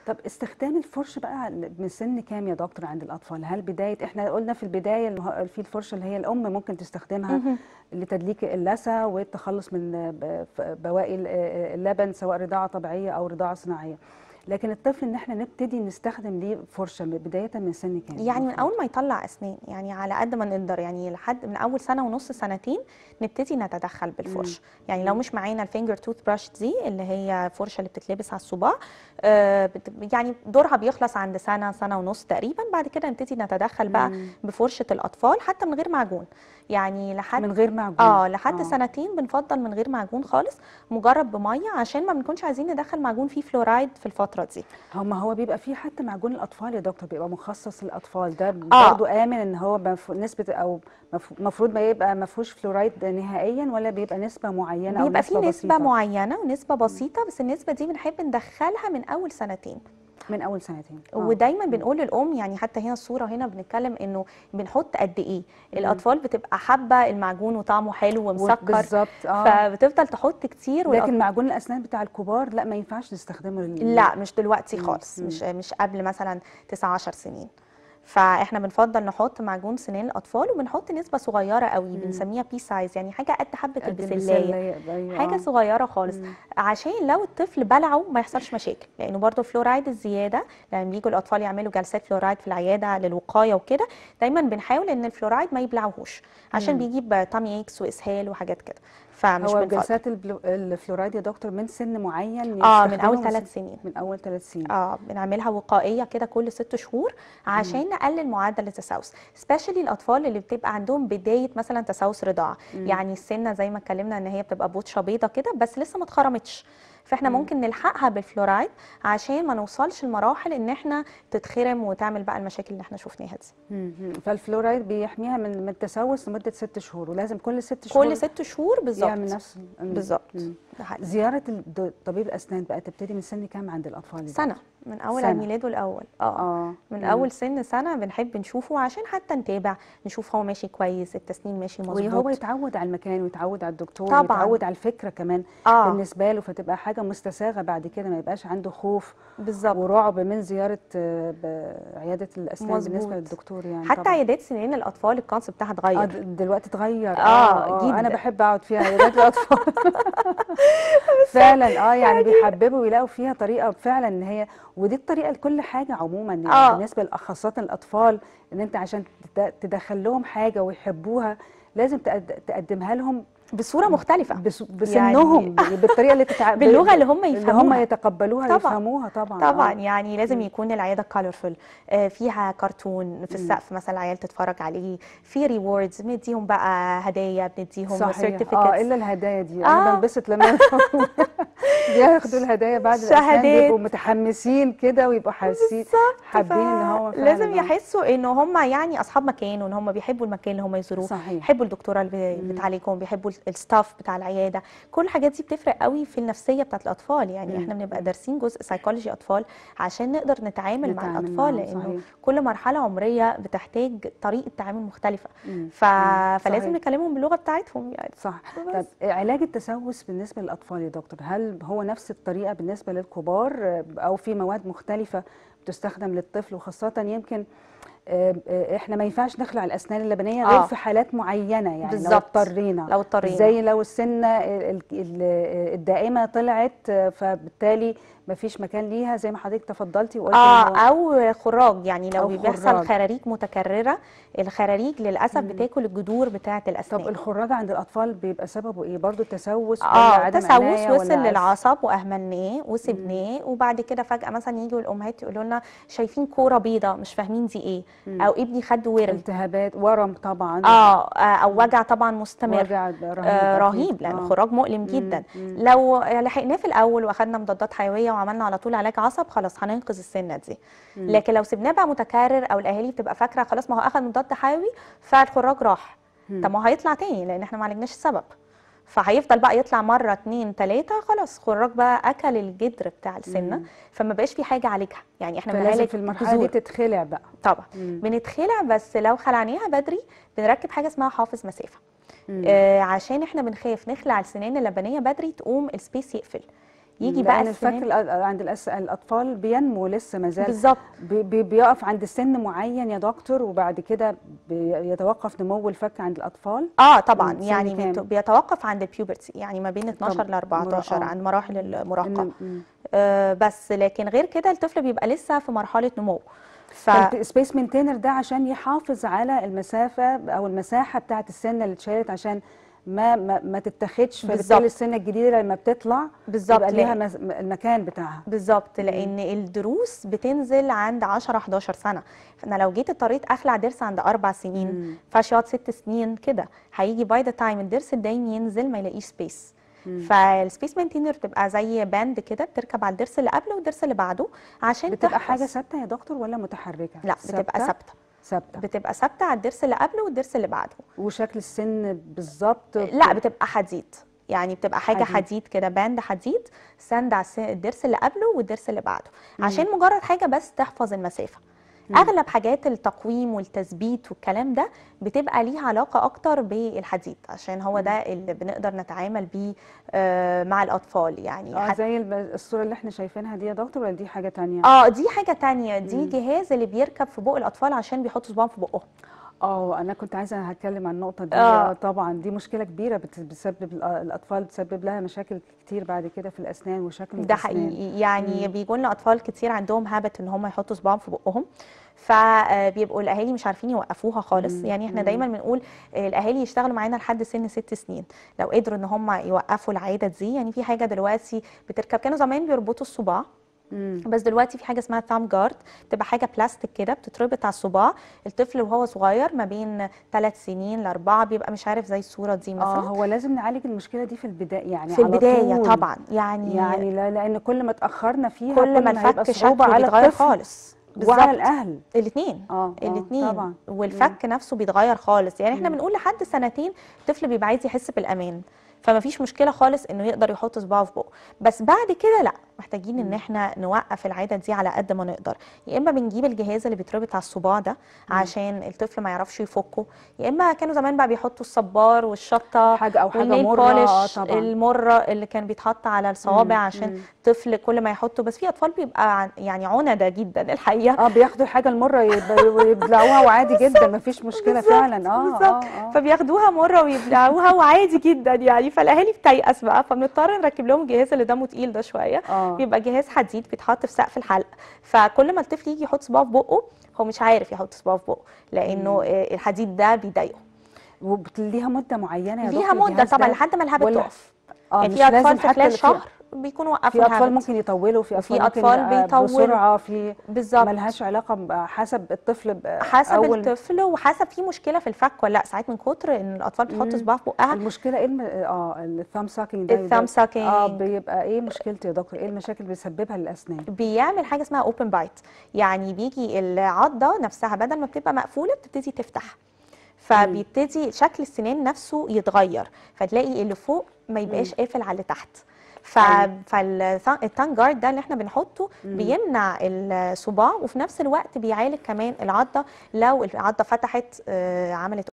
طب استخدام الفرش بقى من سن كام يا دكتور عند الاطفال هل بدايه احنا قلنا في البدايه إن هو في الفرشه اللي هي الام ممكن تستخدمها مهم. لتدليك اللثه والتخلص من ب- ف- بواقي ال- اللبن سواء رضاعه طبيعيه او رضاعه صناعيه لكن الطفل ان احنا نبتدي نستخدم ليه فرشه بدايه من سن كام يعني من المفروض؟ اول ما يطلع اسنان يعني على قد ما نقدر يعني لحد من اول سنه ونص سنتين نبتدي نتدخل بالفرشه يعني لو مش معانا الفينجر توث براش دي اللي هي فرشه اللي بتتلبس على الصباع آه بت- يعني دورها بيخلص عند سنه سنه ونص تقريبا بعد كده نبتدي نتدخل بقى مم. بفرشه الاطفال حتى من غير معجون يعني لحد من غير معجون اه لحد آه. سنتين بنفضل من غير معجون خالص مجرد بميه عشان ما بنكونش عايزين ندخل معجون فيه فلورايد في الفتره دي هو ما هو بيبقى فيه حتى معجون الاطفال يا دكتور بيبقى مخصص للاطفال ده آه. برضه امن ان هو مف- نسبه او المفروض ما يبقى ما فيهوش فلورايد نهائيا ولا بيبقى نسبه معينه او بيبقى في نسبه نسبة بسيطه معينة ونسبة بسيطة بس النسبة دي بنحب ندخلها من أول سنتين من اول سنتين آه. ودايما بنقول للأم يعني حتى هنا الصورة هنا بنتكلم إنه بنحط قد إيه الأطفال بتبقى حابة المعجون وطعمه حلو ومسكر بالظبط اه فبتفضل تحط كتير والأط- لكن معجون الاسنان بتاع الكبار لا ما ينفعش نستخدمه لل... لا مش دلوقتي مم. خالص مم. مش مش قبل مثلا 9 10 سنين فاحنا بنفضل نحط معجون سنان الاطفال وبنحط نسبه صغيره قوي بنسميها بي سايز يعني حاجه قد حبه قد البسلايه البسلاية، أيوة، حاجه آه. صغيره خالص مم. عشان لو الطفل بلعه ما يحصلش مشاكل لانه برضو الفلورايد الزياده لما بيجوا الاطفال يعملوا جلسات فلورايد في العياده للوقايه وكده دايما بنحاول ان الفلورايد ما يبلعهوش عشان مم. بيجيب تامي اكس واسهال وحاجات كده فمش هو بنفضل جلسات البلو... الفلورايد يا دكتور من سن معين اه من اول يستخدمه ثلاث سنين من اول ثلاث سنين اه بنعملها وقائيه كده كل ست شهور عشان نقلل معدل التسوس سبيشالي الاطفال اللي بتبقى عندهم بدايه مثلا تسوس رضاعه يعني السنه زي ما اتكلمنا ان هي بتبقى بوتشه بيضه كده بس لسه ما اتخرمتش فاحنا ممكن نلحقها بالفلورايد عشان ما نوصلش لمراحل ان احنا تتخرم وتعمل بقى المشاكل اللي احنا شفناها دي مم. فالفلورايد بيحميها من من التسوس لمده ست شهور ولازم كل ست شهور كل ست شهور بالظبط يعمل نفس مم. بالظبط مم. ده حقيقي. زياره الد- طبيب الاسنان بقى تبتدي من سن كام عند الاطفال دي؟ سنه من اول سنة. ميلاده الاول اه اه من مم. اول سن سنه بنحب نشوفه عشان حتى نتابع نشوف هو ماشي كويس التسنين ماشي وهو مظبوط يتعود على المكان ويتعود على الدكتور طبعاً. ويتعود على الفكره كمان اه بالنسبه له فتبقى حاجه مستساغه بعد كده ما يبقاش عنده خوف بالظبط ورعب من زياره آه، ب- عياده الاسنان مظبوط. بالنسبه للدكتور يعني حتى طبعاً. عيادات سنان الاطفال الكونسيبت بتاعها اه اتغير د- دلوقتي اتغير آه، انا جداً. بحب اقعد فيها عيادات الاطفال فعلا اه يعني بيحببوا ويلاقوا فيها طريقه فعلا ان هي ودي الطريقه لكل حاجه عموما يعني آه. بالنسبه لاخصائيات الاطفال ان انت عشان تد- تدخل لهم حاجه ويحبوها لازم تقد- تقدمها لهم بصوره مختلفه بس- بسنهم بالطريقه اللي تتع... باللغة اللي هم اللي هم يفهموها. يتقبلوها طبعاً. يفهموها طبعا طبعا آه. يعني لازم يكون العياده كولرفul فيها كرتون في السقف مثلا العيال تتفرج عليه في ريوردز بنديهم بقى هدايا بنديهم صحيح اه سيرتيفيكتس الا الهدايا دي آه. انا بنبسط لما بياخدوا الهدايا بعد الاسنان شهادات. بيبقوا متحمسين كده ويبقوا حاسين حابين ان هو فعلا لازم آه. يحسوا ان هم يعني اصحاب مكان وان هم بيحبوا المكان اللي هم يزوروه صحيح. بيحبوا الدكتوره اللي بي- بتعالجهم بيحبوا الستاف بتاع العياده كل الحاجات دي بتفرق قوي في النفسيه بتاعت الاطفال يعني احنا بنبقى دارسين جزء سايكولوجي اطفال عشان نقدر نتعامل مع نتعامل الاطفال معاهم، لانه صحيح. كل مرحله عمريه بتحتاج طريقه تعامل مختلفه مم. ف... مم. فلازم صحيح. نكلمهم باللغه بتاعتهم يعني صح بس. طب علاج التسوس بالنسبه للاطفال يا دكتور هل هو نفس الطريقه بالنسبه للكبار آه، او في مواد مختلفه بتستخدم للطفل وخاصه يمكن آه، آه، احنا ما ينفعش نخلع الاسنان اللبنيه غير آه. في حالات معينه يعني لو بالظبط. اضطرينا لو اضطرينا. زي لو السنه ال- ال- الدائمه طلعت آه، فبالتالي ما فيش مكان ليها زي ما حضرتك تفضلتي وقلتي إن اه هو او خراج يعني لو أو بيحصل خراج. خراريج متكرره الخراريج للاسف بتاكل الجذور بتاعه الاسنان طب الخراج عند الاطفال بيبقى سببه ايه برضو تسوس ولا اه عدم تسوس عناية ولا وصل عز- للعصب واهملناه وسبناه وبعد كده فجاه مثلا يجوا الامهات يقولوا لنا شايفين كوره بيضه مش فاهمين دي ايه او ابني خد ورم التهابات ورم طبعا اه آه، او وجع طبعا مستمر وجع رهيب آه أكيد. رهيب لان آه. خراج مؤلم جدا لو لحقناه في الاول واخدنا مضادات حيويه وعملنا على طول علاج عصب خلاص هننقذ السنه دي لكن لو سيبناه بقى متكرر او الاهالي بتبقى فاكره خلاص ما هو اخد مضاد حيوي فالخراج راح طب ما هو هيطلع تاني لان احنا ما عالجناش السبب فهيفضل بقى يطلع مره اتنين تلاته خلاص خراج بقى اكل الجدر بتاع السنه فما بقاش في حاجه عالجها يعني احنا فلازم بنعالج في المرحله دي جذور. تتخلع بقى طبعا بنتخلع بس لو خلعناها بدري بنركب حاجه اسمها حافظ مسافه آه عشان احنا بنخاف نخلع السنان اللبنيه بدري تقوم السبيس يقفل يجي بقى لأن الفك السنان الأ- عند الأس- الاطفال بينمو لسه ما زال بالظبط بي- بي- بيقف عند سن معين يا دكتور وبعد كده بيتوقف نمو الفك عند الاطفال اه طبعا من سن يعني كام؟ بيت- بيتوقف عند البيوبرتي يعني ما بين 12 ل 14 آه. عند مراحل المراهقه إن- مم. آه بس لكن غير كده الطفل بيبقى لسه في مرحله نمو ف فالسبيس مينتينر ده عشان يحافظ على المسافه او المساحه بتاعه السنه اللي اتشالت عشان ما ما, ما تتاخدش بالظبط. فبالتالي السنه الجديده لما بتطلع بالظبط يبقى ليها لأن- مز- المكان بتاعها بالظبط لان الضروس بتنزل عند 10 11 سنه فانا لو جيت اضطريت اخلع ضرس عند اربع سنين مم. فاش يقعد ست سنين كده هيجي باي ذا تايم الضرس الدايم ينزل ما يلاقيش سبيس مم. فالسبيس مينتينر بتبقى زي باند كده بتركب على الضرس اللي قبله والضرس اللي بعده عشان بتبقى تحفظ. حاجه ثابته يا دكتور ولا متحركه لا بتبقى ثابته ثابته بتبقى ثابته على الضرس اللي قبله والضرس اللي بعده وشكل السن بالظبط لا بتبقى حديد يعني بتبقى حاجه حديد. حديد, كده باند حديد ساند على الس- الضرس اللي قبله والضرس اللي بعده مم. عشان مجرد حاجه بس تحفظ المسافه مم. اغلب حاجات التقويم والتثبيت والكلام ده بتبقى ليها علاقه اكتر بالحديد عشان هو ده اللي بنقدر نتعامل بيه آه، مع الاطفال يعني اه حت- زي الب- الصوره اللي احنا شايفينها دي يا دكتور ولا دي حاجه تانية اه دي حاجه تانية دي مم. جهاز اللي بيركب في بق الاطفال عشان بيحطوا صباعهم في بقهم اه انا كنت عايزه هتكلم عن النقطه دي آه. آه. طبعا دي مشكله كبيره بت- بتسبب الأ- الاطفال بتسبب لها مشاكل كتير بعد كده في الاسنان وشكل ده الاسنان حقيقي يعني مم. بيجوا لنا اطفال كتير عندهم هابت ان هم يحطوا صباعهم في بقهم فبيبقوا الاهالي مش عارفين يوقفوها خالص مم. يعني احنا مم. دايما بنقول آه، الاهالي يشتغلوا معانا لحد سن ست سنين لو قدروا ان هم يوقفوا العاده دي يعني في حاجه دلوقتي بتركب كانوا زمان بيربطوا الصباع مم. بس دلوقتي في حاجه اسمها ثام جارد بتبقى حاجه بلاستيك كده بتتربط على الصباع الطفل وهو صغير ما بين ثلاث سنين لاربعه بيبقى مش عارف زي الصوره دي اه مثلا هو لازم نعالج المشكله دي في البدايه يعني في على البدايه طول. طبعا يعني يعني لا لان كل ما اتاخرنا فيها كل ما هيبقى الفك صعوبه شكله على بيتغير الطفل خالص وعلى بالظبط الاهل الاثنين اه آه، الاثنين طبعا والفك نفسه بيتغير خالص يعني احنا مم. بنقول لحد سنتين الطفل بيبقى عايز يحس بالامان فما فيش مشكله خالص انه يقدر يحط صباعه في بقه بس بعد كده لا محتاجين ان مم. احنا نوقف العاده دي على قد ما نقدر يا اما بنجيب الجهاز اللي بيتربط على الصباع ده مم. عشان الطفل ما يعرفش يفكه يا اما كانوا زمان بقى بيحطوا الصبار والشطه حاجه او حاجه والنيل مره اه بولش طبعا المره اللي كان بيتحط على الصوابع مم. عشان مم. طفل كل ما يحطه بس في اطفال بيبقى عن- يعني عنده جدا الحقيقه اه بياخدوا الحاجه المره يب- ويبلعوها وعادي جدا مفيش مشكله بالظبط، فعلا اه بالظبط. اه اه فبياخدوها مره ويبلعوها وعادي جدا يعني فالاهالي بتيأس بقى فبنضطر نركب لهم الجهاز اللي دمه تقيل ده شويه اه بيبقى جهاز حديد بيتحط في سقف الحلق فكل ما الطفل يجي يحط صباعه في بقه هو مش عارف يحط صباعه في بقه لانه مم. آه، الحديد ده بيضايقه وليها مده معينه يا ليها دكتور مده الجهاز طبعا ده؟ لحد ما الهبت ولا- تقف اه يعني مش في اطفال لازم في حتى خلال في- شهر بيكونوا وقفوا في اطفال الهبت ممكن يطولوا في وفي اطفال ممكن أطفال يبقى بيطولوا. بسرعه في بالظبط ملهاش علاقه ب- حسب الطفل ب- حسب اول الطفل وحسب في مشكله في الفك ولا لا ساعات من كتر ان الاطفال بتحط مم. صباعها في بقها المشكله ايه الم... اه الثام ساكينج ده الثام ده- ساكينج اه بيبقى ايه مشكلته يا دكتور ايه المشاكل اللي بيسببها للاسنان بيعمل حاجه اسمها اوبن بايت يعني بيجي العضه نفسها بدل ما بتبقى مقفوله بتبتدي تفتح فبيبتدي شكل السنان نفسه يتغير فتلاقي اللي فوق ما يبقاش قافل على اللي تحت ف... أيوة. فالتان جارد ده اللي احنا بنحطه مم. بيمنع الصباع وفي نفس الوقت بيعالج كمان العضه لو العضه فتحت آه، عملت